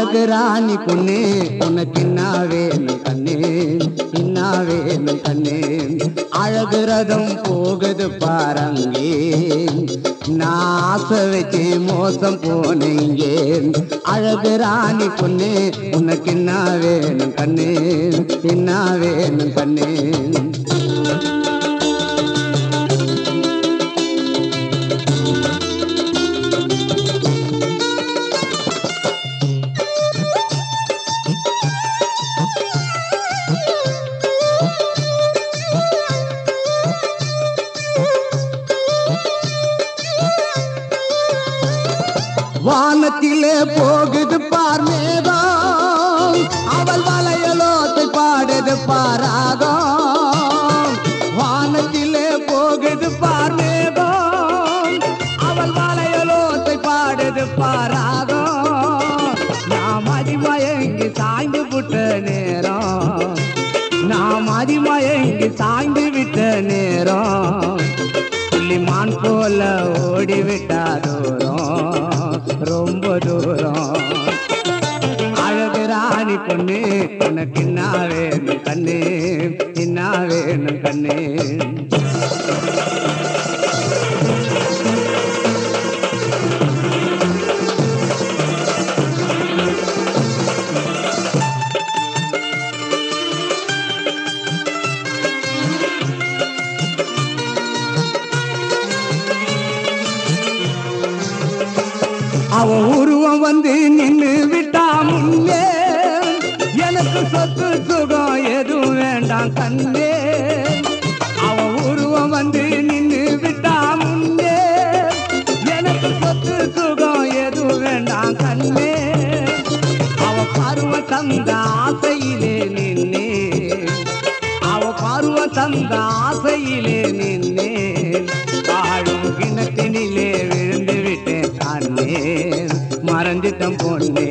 அழகு ராணி பொண்ணு உனக்கு என்ன வேணும் கண்ணே என்ன வேணும் கண்ணே அழகு ரதம் போகுது பாருங்கே நான் ஆசை வச்சு மோசம் போனீங்க அழகு ராணி பொண்ணு உனக்கு என்ன வேணும் கண்ணே என்ன வேணும் கண்ணே வானத்திலே போகுது பார் மேகம் அவள் வளையலோத்தை பாடுது பாராகம் வானத்திலே போகுது பார் மேகம் அவள் வளையலோத்தை பாடுது பாராகம் நாம் அதிமயங்கி சாய்ந்து விட்ட நேரம் நாம் அதிமயங்கி சாய்ந்து விட்ட நேரம் புள்ளிமான் போல ஓடிவிட்டா தூரம் ரொம்ப தூரம் அழகு ராணி பொண்ணு உனக்கு என்ன வேணும் கண்ணு என்ன வேணும் கண்ணு அவ உருவம் வந்து நின்னு விட்டா முன்னே எனக்கு சொத்து சுகம் எதுவும் வேண்டாம் கண்ணே அவ உருவம் வந்து நின்னு விட்டா முன்னே எனக்கு சொத்து சுகம் எதுவும் வேண்டாம் கண்ணே அவ பருவ தந்த ஆசையிலே நின்னே அவ பருவ தந்த ஆசையிலே நின்னே வாழும் கிணத்தினிலே விழுந்து விட்டேன் கண்ணே மறந்துட்டம் பொண்ணே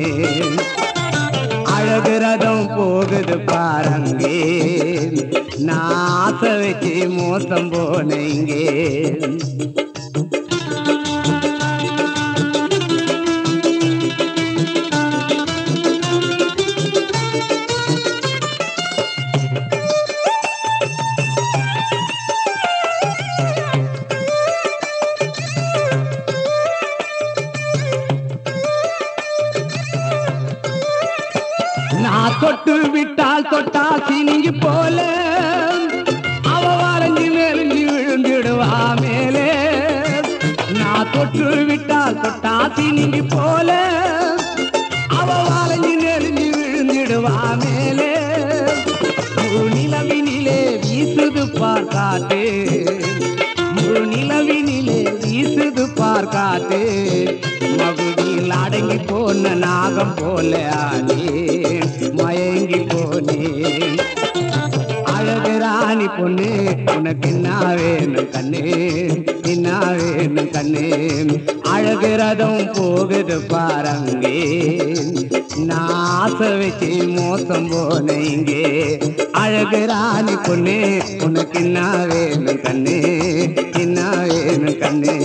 அழகு ரதம் போகுது பாருங்கே நான் ஆசை வச்சு மோசம் போனேங்கே நான் தொட்டு விட்டால் தொட்டா சினிங்கி போல அவ வரைஞ்சி நெருங்கி விழுந்திடுவா மேலே நான் தொட்டு விட்டால் தொட்டா சினிங்கி போல அவ வரைஞ்சி நெருங்கி விழுந்திடுவா மேலே முழு நிலவினிலே வீசுது பார் காத்து முழு நிலவினிலே வீசுது பார் காத்து மகுடியில் அடங்கி போன நாகம் போல ஆனே மயங்கி போனேன் அழகு ராணி பொண்ணு உனக்கு என்ன வேணும் கண்ணு என்ன வேணும் கண்ணு அழகு ரதம் போகுது பாருங்கே நான் ஆசை வச்சு மோசம் போனீங்க அழகு ராணி பொண்ணு உனக்கு என்ன வேணும் கண்ணு என்ன வேணும் கண்ணு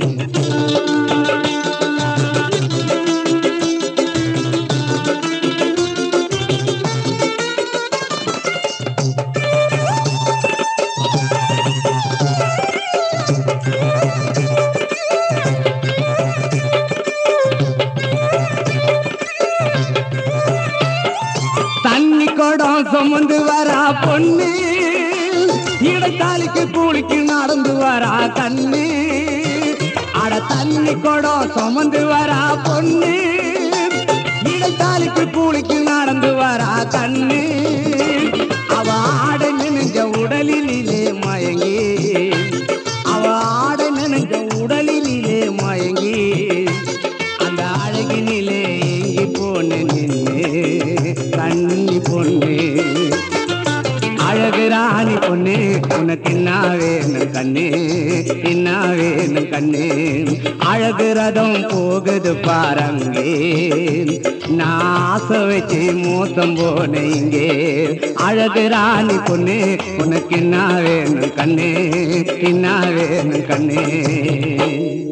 தண்ணி குடம் சுமந்து வரா பொண்ணு இடத்தாலிக்கு கூலிக்கு நடந்து வரா கண்ணு அட தண்ணி குடம் சுமந்து வரா பொண்ணு இடத்தாலிக்கு கூலிக்கு நடந்து வரா கண்ணு அவ ஆட நினைஞ்ச உடலிலே மயங்கி அவ ஆட நினைஞ்ச உடலிலே மயங்கி அந்த அழகினிலே ஏங்கி போன நின்று கண்ணி பொண்ணு அழகு ராணி பொண்ணு உனக்கு என்ன வேணும் கண்ணு என்ன வேணும் கண்ணு அழகு ரதம் போகுது பாருங்கே நான் ஆசை வச்சு மோசம் போனீங்க அழகு ராணி பொண்ணு உனக்கு என்ன வேணும் கண்ணு என்ன வேணும் கண்ணு